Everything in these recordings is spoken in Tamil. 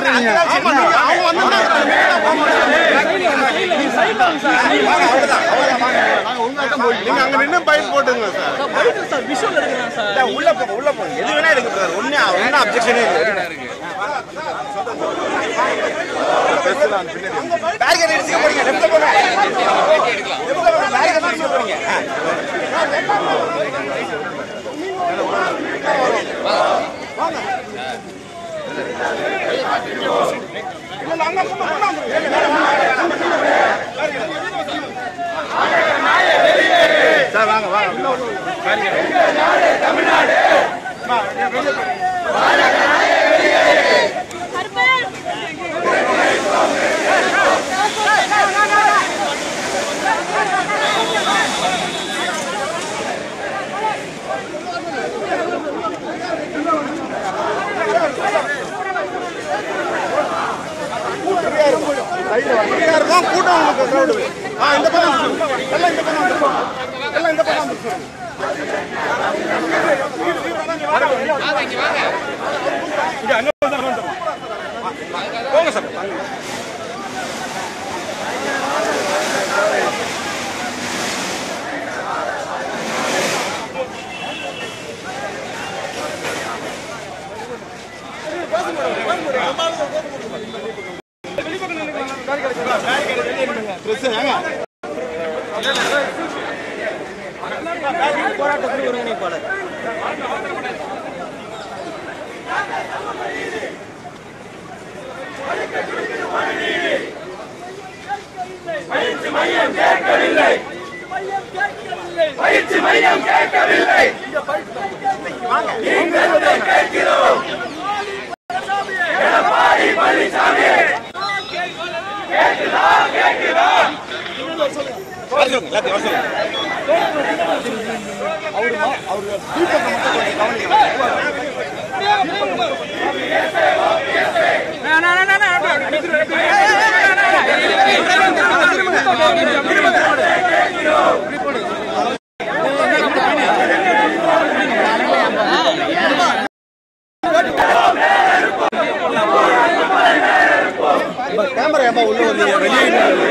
பேசுறீங்க நீங்க அங்க நின்னு பைக் போட்டுங்க சார் இல்ல, உள்ள போங்க உள்ள போங்க எது வேணா எடுங்க சார் ஒண்ணு ஒன்னும் அப்செக்ஷனே இல்லை பேரிகேட் அடிச்சுக்க போறீங்க லெஃப்ட்ல போங்க லெஃப்ட்ல போங்க பேரிகேட் அடிச்சுக்க போறீங்க சார் வாங்க வாங்க ஃப்ரீயா இருக்கும் கூட்டம் உங்களுக்கு crowd. ஆ இந்த பக்கம் வந்துருங்க. எல்லாம் இந்த பக்கம் வந்துருங்க. எல்லாம் இந்த பக்கம் வந்துருங்க. இங்க அங்க வந்து அங்க வந்துருங்க. போங்க சார் வர சொல்லுங்க எல்லாத்தையும் வர சொல்லுங்க கேமரா ஏமா உள்ள வந்தீங்க வெளியே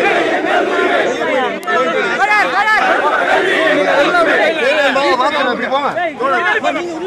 இப்படி போங்க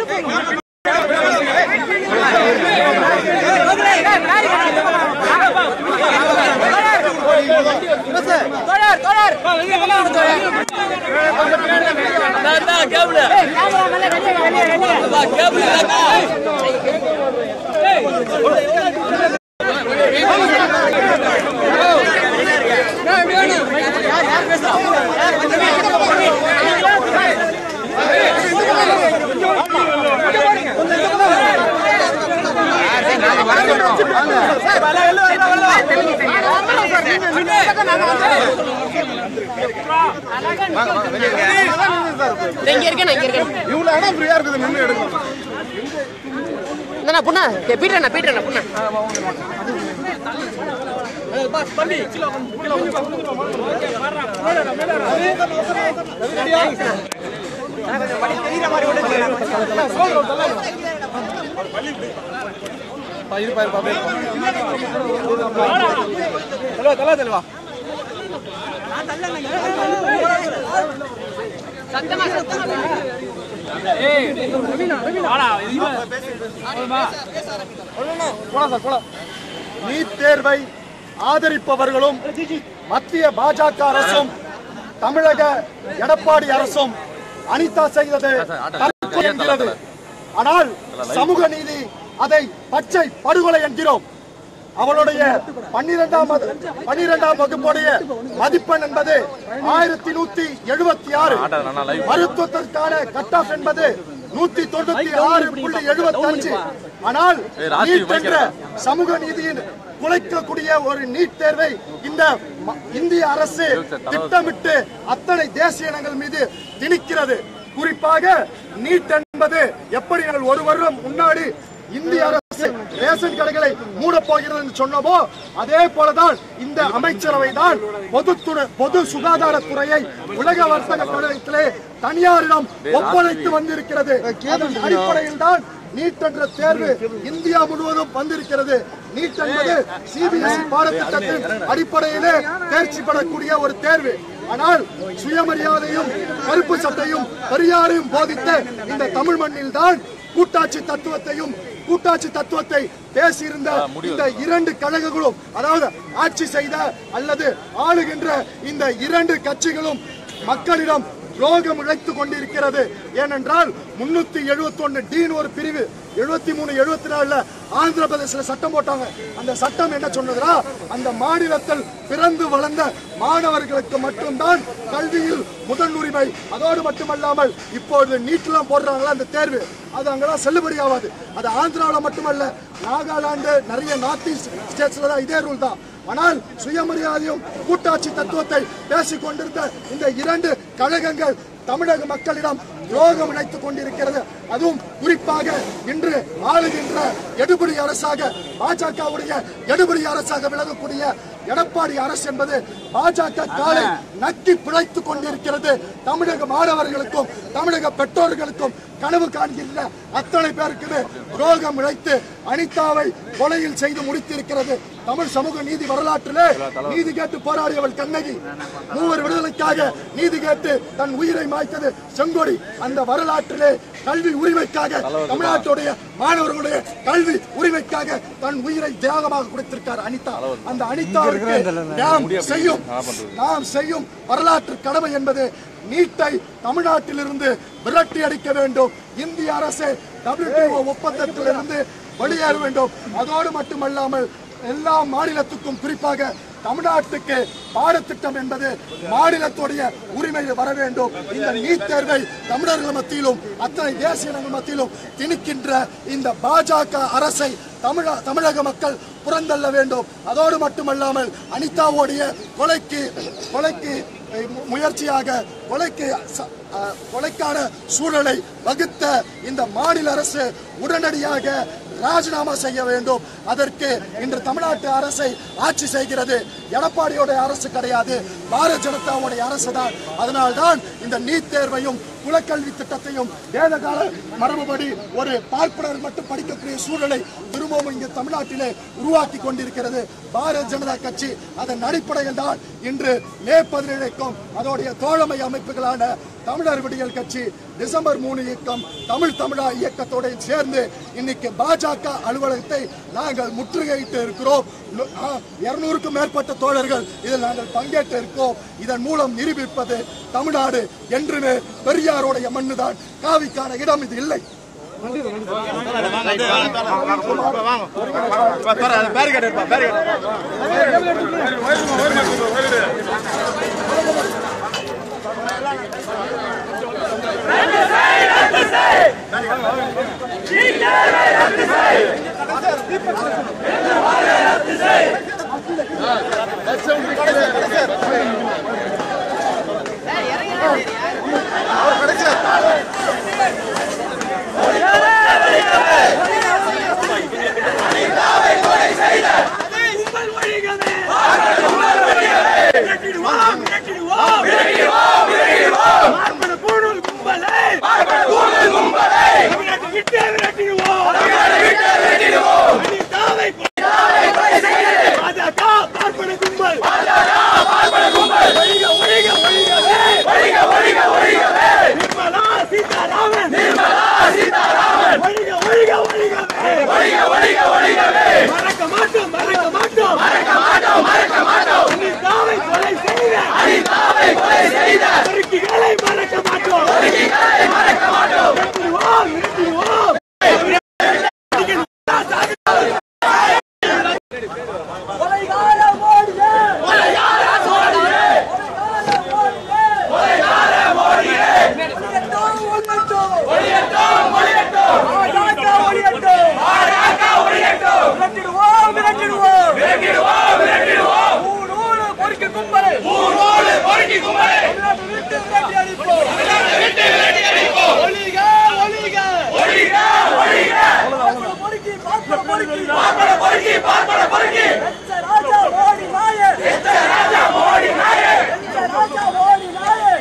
இங்க இருக்கேன் இங்க இருக்கேன் இவ்வளவு இடம் ஃப்ரீயா இருக்குது நின்று எடுக்கலாம் இந்தண்ணா புண்ணா பீட்டண்ணா பீட்டண்ணா புண்ணா சத்தமா சத்தமா நீட் தேர்வை ஆதரிப்பவர்களும் மத்திய பாஜக அரசும் தமிழக எடப்பாடி அரசும் அனிதா செய்தது தற்கொலை என்கிறது ஆனால் சமூக நீதி அதை பச்சை படுகொலை என்கிறோம் அவளுடைய பன்னிரெண்டாம் பன்னிரெண்டாம் வகுப்புடைய மதிப்பெண் என்பது ஆயிரத்தி நூத்தி எழுபத்தி ஆறு மருத்துவத்திற்கான கட் ஆஃப் என்பது நூத்தி தொண்ணூத்தி ஆறு புள்ளி எழுபத்தி அஞ்சு ஆனால் நீட் என்ற சமூக நீதியின் குலைக்கக்கூடிய ஒரு நீட் தேர்வை இந்த ம- இந்திய அரசு திட்டமிட்டு அத்தனை தேசிய இனங்கள் மீது திணிக்கிறது குறிப்பாக நீட் என்பது எப்படி நாங்கள் ஒரு வருடம் முன்னாடி இந்திய அரசு ரேஷன் கடைகளை மூடப் போகிறது என்று சொன்னமோ அதே போலதான் இந்த அமைச்சரவை தான் பொதுத்துறை பொது சுகாதாரத்துறையை உலக வர்த்தக கழகத்திலே தனியாரிடம் ஒப்படைத்து வந்திருக்கிறது அதன் அடிப்படையில் தான் நீட் என்ற தேர்வு இந்தியா முழுவதும் வந்திருக்கிறது நீட் என்பது சிபிஎஸ்இ பாடத்திட்டத்தின் அடிப்படையிலே தேர்ச்சி பெறக்கூடிய ஒரு தேர்வு ஆனால் சுயமரியாதையும் கருப்பு சட்டையும் பெரியாரையும் போதித்த இந்த தமிழ் மண்ணில் தான் கூட்டாட்சி தத்துவத்தையும் கூட்டாட்சி தத்துவத்தை பேசியிருந்த இந்த இரண்டு கழகங்களும் அதாவது ஆட்சி செய்த அல்லது ஆளுகின்ற இந்த இரண்டு கட்சிகளும் மக்களிடம் துரோகம் இழைத்துக் கொண்டிருக்கிறது ஏனென்றால் முன்னூத்தி எழுபத்தி ஒன்னு டீன் ஒரு பிரிவு எழுபத்தி மூணு எழுபத்தி நாலுல ஆந்திர பிரதேசல சட்டம் போட்டாங்க அந்த சட்டம் என்ன சொன்னதுனா அந்த மாநிலத்தில் பிறந்து வளர்ந்த மாணவர்களுக்கு மட்டும்தான் கல்வியில் முதன்னுரிமை அதோடு மட்டுமல்லாமல் இப்பொழுது நீட்லாம் போடுறாங்களா அந்த தேர்வு அது அங்கெல்லாம் செல்லுபடி ஆகாது அது ஆந்திராவில் மட்டுமல்ல நாகாலாந்து நிறைய நார்த் ஈஸ்ட் ஸ்டேட்ஸ்ல தான் இதே ரூல் தான் ஆனால் சுயமரியாதையும் கூட்டாட்சி தத்துவத்தை பேசிக் கொண்டிருந்த இந்த இரண்டு கழகங்கள் தமிழக மக்களிடம் துரோகம் இணைத்துக் கொண்டிருக்கிறது அதுவும் குறிப்பாக இன்று ஆளுகின்ற எடுபடி அரசாக பாஜகவுடைய எடுபடி அரசாக விலகக்கூடிய எடப்பாடி அரசு என்பது பாஜக காலை நக்கி பிழைத்துக் கொண்டிருக்கிறது தமிழக மாணவர்களுக்கும் தமிழக பெற்றோர்களுக்கும் கனவு காண்கின்ற அத்தனை பேருக்கு துரோகம் இழைத்து அனிதாவை கொலையில் செய்து முடித்திருக்கிறது தமிழ் சமூக நீதி வரலாற்றிலே நீதி கேட்டு போராடியவள் கண்ணகி மூவர் விடுதலைக்காக நீதி கேட்டு தன் உயிரை மாய்த்தது செங்கோடி அந்த வரலாற்றிலே கல்வி உரிமைக்காக தமிழ்நாட்டுடைய மாணவர்களுடைய கல்வி உரிமைக்காக தன் உயிரை தியாகமாக கொடுத்திருக்கார் அனிதா அந்த அனிதாவிற்கு நாம் செய்யும் நாம் செய்யும் வரலாற்று கடமை என்பது நீட்டை தமிழ்நாட்டிலிருந்து விரட்டி அடிக்க வேண்டும் இந்திய அரசு WTO ஒப்பந்தத்திலிருந்து வெளியேற வேண்டும் அதோடு மட்டுமல்லாமல் எல்லா மாநிலத்துக்கும் குறிப்பாக தமிழ்நாட்டுக்கு பாடத்திட்டம் என்பது மாநிலத்துடைய உரிமையில் வர வேண்டும் இந்த நீட் தேர்வை தமிழர்கள் மத்தியிலும் அத்தனை தேசிய இனங்கள் மத்தியிலும் திணிக்கின்ற இந்த பாஜக அரசை தமிழ தமிழக மக்கள் புறந்தள்ள வேண்டும் அதோடு மட்டுமல்லாமல் அனிதாவுடைய கொலைக்கு கொலைக்கு அஹ், மு- முயற்சியாக கொலைக்கு ச- அஹ், கொலைக்கான சூழலை வகுத்த இந்த மாநில அரசு உடனடியாக ராஜினாமா செய்ய வேண்டும் அதற்கு இன்று தமிழ்நாட்டு அரசை ஆட்சி செய்கிறது எடப்பாடியோட அரசு கிடையாது பாரதிய ஜனதாவுடைய அரசு தான் அதனால்தான் இந்த நீட் தேர்வையும் குலக்கல்வி திட்டத்தையும் வேதகால மரபுபடி ஒரு பார்ப்பனர் மட்டும் படிக்கக்கூடிய சூழலை திரும்பவும் இங்கு தமிழ்நாட்டிலே உருவாக்கி கொண்டிருக்கிறது பாரதிய ஜனதா கட்சி அதன் அடிப்படையில் தான் இன்று மே பதினேழுக்கும் அதோடைய தோழமை அமைப்புகளான தமிழர் விடியல் கட்சி டிசம்பர் மூணு இயக்கம் தமிழ் தமிழா இயக்கத்தோட சேர்ந்து இன்னைக்கு பாஜக அலுவலகத்தை நாங்கள் முற்றுகையிட்டு இருக்கிறோம் இருநூறுக்கும் மேற்பட்ட தோழர்கள் இதில் நாங்கள் பங்கேற்று இருக்கோம் இதன் மூலம் நிரூபிப்பது தமிழ்நாடு என்றுமே பெரியாருடைய மண்ணுதான் காவிக்கான இடம் இது இல்லை பேரிகேட் இருப்பா பேரிகேட் மறக்க மாட்டோம் மறக்க மாட்டோம் மறக்க மாட்டோம் மறக்க மாட்டோம் அனிதாவை கொலை செய்த அனிதாவை கொலை செய்த துருக்கிகளை மறக்க மாட்டோம் துருக்கிகளை மறக்க மாட்டோம் நிறுத்துவோம் நிறுத்துவோம்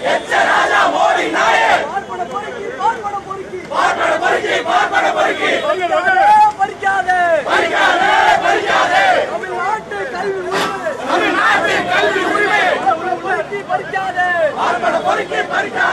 ராஜா மோடி நாயே பறிக்க